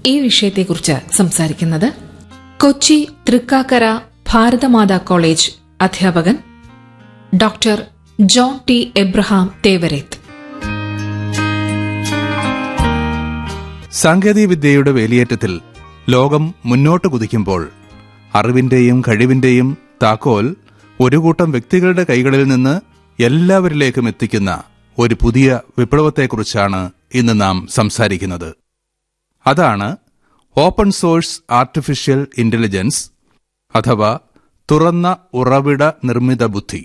ഈ വിഷയത്തെക്കുറിച്ച് സംസാരിക്കുന്നത് കൊച്ചി തൃക്കാക്കര ഭാരതമാതാ കോളേജ് അധ്യാപകൻ ഡോക്ടർ ജോൺ ടി എബ്രഹാം തേവരേത്ത് സാങ്കേതികവിദ്യയുടെ വേലിയേറ്റത്തിൽ ലോകം മുന്നോട്ട് കുതിക്കുമ്പോൾ അറിവിന്റെയും കഴിവിന്റെയും താക്കോൽ ഒരു കൂട്ടം വ്യക്തികളുടെ കൈകളിൽ നിന്ന് എല്ലാവരിലേക്കും എത്തിക്കുന്ന ഒരു പുതിയ വിപ്ലവത്തെക്കുറിച്ചാണ് ഇന്ന് നാം സംസാരിക്കുന്നത് അതാണ് ഓപ്പൺ സോഴ്സ് ആർട്ടിഫിഷ്യൽ ഇന്റലിജൻസ് അഥവാ തുറന്ന ഉറവിട നിർമ്മിത ബുദ്ധി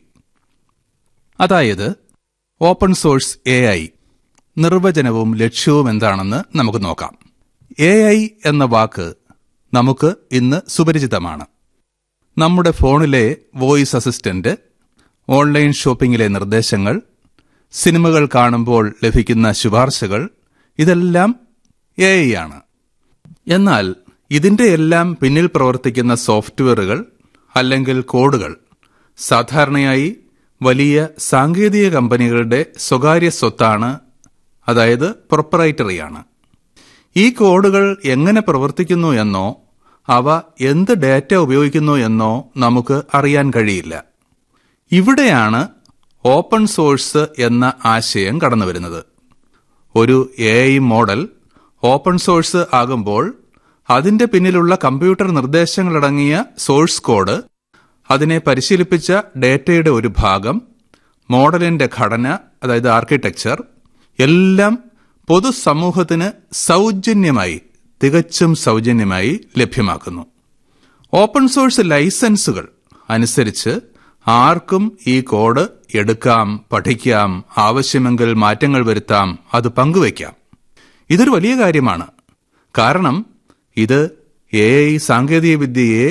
അതായത് ഓപ്പൺ സോഴ്സ് എ ഐ നിർവചനവും ലക്ഷ്യവും എന്താണെന്ന് നമുക്ക് നോക്കാം എ ഐ എന്ന വാക്ക് നമുക്ക് ഇന്ന് സുപരിചിതമാണ് നമ്മുടെ ഫോണിലെ വോയിസ് അസിസ്റ്റന്റ് ഓൺലൈൻ ഷോപ്പിംഗിലെ നിർദ്ദേശങ്ങൾ സിനിമകൾ കാണുമ്പോൾ ലഭിക്കുന്ന ശുപാർശകൾ ഇതെല്ലാം എ ഐ ആണ് എന്നാൽ ഇതിന്റെ എല്ലാം പിന്നിൽ പ്രവർത്തിക്കുന്ന സോഫ്റ്റ്വെയറുകൾ അല്ലെങ്കിൽ കോഡുകൾ സാധാരണയായി വലിയ സാങ്കേതിക കമ്പനികളുടെ സ്വകാര്യ സ്വത്താണ് അതായത് പ്രൊപ്പറൈറ്ററിയാണ് ഈ കോഡുകൾ എങ്ങനെ പ്രവർത്തിക്കുന്നു എന്നോ അവ എന്ത് ഡാറ്റ ഉപയോഗിക്കുന്നു എന്നോ നമുക്ക് അറിയാൻ കഴിയില്ല ഇവിടെയാണ് ഓപ്പൺ സോഴ്സ് എന്ന ആശയം കടന്നുവരുന്നത് ഒരു A I model open source ആകുമ്പോൾ അതിന്റെ പിന്നിലുള്ള കമ്പ്യൂട്ടർ നിർദ്ദേശങ്ങളടങ്ങിയ സോഴ്സ് കോഡ് അതിനെ പരിശീലിപ്പിച്ച ഡേറ്റയുടെ ഒരു ഭാഗം മോഡലിന്റെ ഘടന അതായത് ആർക്കിടെക്ചർ എല്ലാം പൊതുസമൂഹത്തിന് സൗജന്യമായി തികച്ചും സൗജന്യമായി ലഭ്യമാക്കുന്നു ഓപ്പൺ സോഴ്സ് ലൈസൻസുകൾ അനുസരിച്ച് ആർക്കും ഈ കോഡ് എടുക്കാം പഠിക്കാം ആവശ്യമെങ്കിൽ മാറ്റങ്ങൾ വരുത്താം അത് പങ്കുവയ്ക്കാം ഇതൊരു വലിയ കാര്യമാണ് കാരണം ഇത് എ ഐ സാങ്കേതികവിദ്യയെ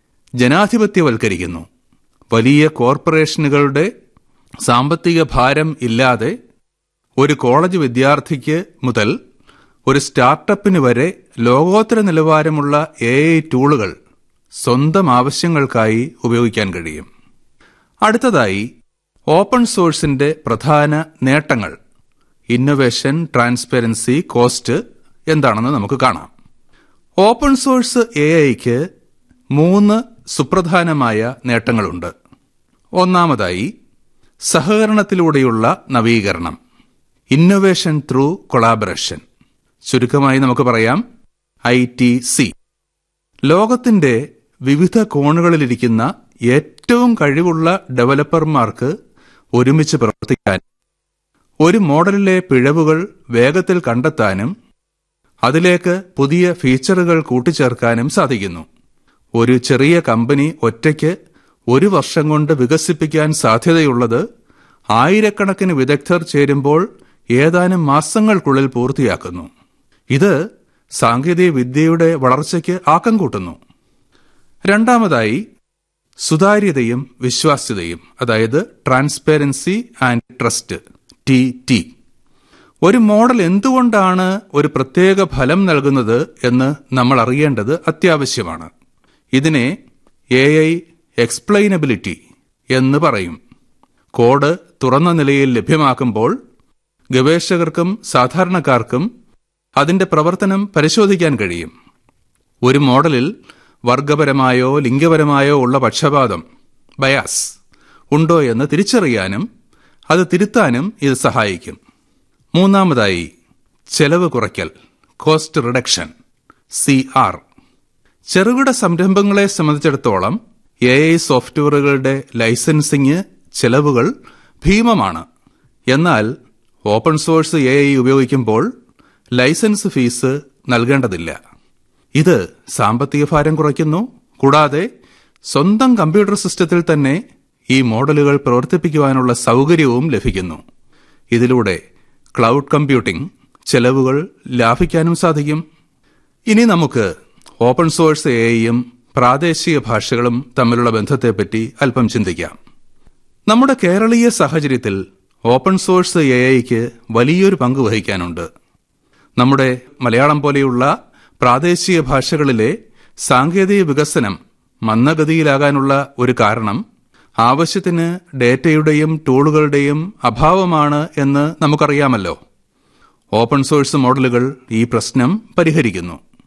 ജനാധിപത്യവൽക്കരിക്കുന്നു വലിയ കോർപ്പറേഷനുകളുടെ സാമ്പത്തിക ഭാരം ഇല്ലാതെ ഒരു കോളേജ് വിദ്യാർത്ഥിക്ക് മുതൽ ഒരു സ്റ്റാർട്ടപ്പിന് വരെ ലോകോത്തര നിലവാരമുള്ള എ ഐ ടൂളുകൾ സ്വന്തം ആവശ്യങ്ങൾക്കായി ഉപയോഗിക്കാൻ കഴിയും അടുത്തതായി ഓപ്പൺ സോഴ്സിന്റെ പ്രധാന നേട്ടങ്ങൾ ഇന്നൊവേഷൻ ട്രാൻസ്പെറൻസി കോസ്റ്റ് എന്താണെന്ന് നമുക്ക് കാണാം ഓപ്പൺ സോഴ്സ് എ ഐക്ക് മൂന്ന് സുപ്രധാനമായ നേട്ടങ്ങളുണ്ട് ഒന്നാമതായി സഹകരണത്തിലൂടെയുള്ള നവീകരണം ഇന്നൊവേഷൻ ത്രൂ കൊളാബറേഷൻ ചുരുക്കമായി നമുക്ക് പറയാം ഐ ടി സി ലോകത്തിന്റെ വിവിധ കോണുകളിലിരിക്കുന്ന ഏറ്റവും കഴിവുള്ള ഡെവലപ്പർമാർക്ക് ഒരുമിച്ച് പ്രവർത്തിക്കാൻ ഒരു മോഡലിലെ പിഴവുകൾ വേഗത്തിൽ കണ്ടെത്താനും അതിലേക്ക് പുതിയ ഫീച്ചറുകൾ കൂട്ടിച്ചേർക്കാനും സാധിക്കുന്നു ഒരു ചെറിയ കമ്പനി ഒറ്റയ്ക്ക് ഒരു വർഷം കൊണ്ട് വികസിപ്പിക്കാൻ സാധ്യതയുള്ളത് ആയിരക്കണക്കിന് വിദഗ്ധർ ചേരുമ്പോൾ ഏതാനും മാസങ്ങൾക്കുള്ളിൽ പൂർത്തിയാക്കുന്നു ഇത് സാങ്കേതിക വിദ്യയുടെ വളർച്ചയ്ക്ക് ആക്കം കൂട്ടുന്നു രണ്ടാമതായി സുതാര്യതയും വിശ്വാസ്യതയും അതായത് transparency and trust T T ഒരു മോഡൽ എന്തുകൊണ്ടാണ് ഒരു പ്രത്യേക ഫലം നൽകുന്നത് എന്ന് നമ്മൾ അറിയേണ്ടത് അത്യാവശ്യമാണ് ഇതിനെ എ ഐ എക്സ്പ്ലെയിനബിലിറ്റി എന്ന് പറയും കോഡ് തുറന്ന നിലയിൽ ലഭ്യമാക്കുമ്പോൾ ഗവേഷകർക്കും സാധാരണക്കാർക്കും അതിന്റെ പ്രവർത്തനം പരിശോധിക്കാൻ കഴിയും ഒരു മോഡലിൽ വർഗപരമായോ ലിംഗപരമായോ ഉള്ള പക്ഷപാതം ബയാസ് ഉണ്ടോ എന്ന് തിരിച്ചറിയാനും അത് തിരുത്താനും ഇത് സഹായിക്കും മൂന്നാമതായി ചെലവ് കുറയ്ക്കൽ കോസ്റ്റ് റിഡക്ഷൻ സി ആർ ചെറുകിട സംരംഭങ്ങളെ സംബന്ധിച്ചിടത്തോളം എ ഐ സോഫ്റ്റ്വെയറുകളുടെ ലൈസൻസിങ് ചെലവുകൾ ഭീമമാണ് എന്നാൽ ഓപ്പൺ സോഴ്സ് എ ഐ ഉപയോഗിക്കുമ്പോൾ ലൈസൻസ് ഫീസ് നൽകേണ്ടതില്ല ഇത് സാമ്പത്തിക ഭാരം കുറയ്ക്കുന്നു കൂടാതെ സ്വന്തം കമ്പ്യൂട്ടർ സിസ്റ്റത്തിൽ തന്നെ ഈ മോഡലുകൾ പ്രവർത്തിപ്പിക്കുവാനുള്ള സൗകര്യവും ലഭിക്കുന്നു ഇതിലൂടെ ക്ലൗഡ് കമ്പ്യൂട്ടിംഗ് ചെലവുകൾ ലാഭിക്കാനും സാധിക്കും ഇനി നമുക്ക് ഓപ്പൺ സോഴ്സ് എ ഐയും പ്രാദേശിക ഭാഷകളും തമ്മിലുള്ള ബന്ധത്തെപ്പറ്റി അല്പം ചിന്തിക്കാം നമ്മുടെ കേരളീയ സാഹചര്യത്തിൽ ഓപ്പൺ സോഴ്സ് എ ഐക്ക് വലിയൊരു പങ്ക് വഹിക്കാനുണ്ട് നമ്മുടെ മലയാളം പോലെയുള്ള പ്രാദേശിക ഭാഷകളിലെ സാങ്കേതിക വികസനം മന്ദഗതിയിലാകാനുള്ള ഒരു കാരണം ആവശ്യത്തിന് ഡേറ്റയുടെയും ടൂളുകളുടെയും അഭാവമാണ് എന്ന് നമുക്കറിയാമല്ലോ ഓപ്പൺ സോഴ്സ് മോഡലുകൾ ഈ പ്രശ്നം പരിഹരിക്കുന്നു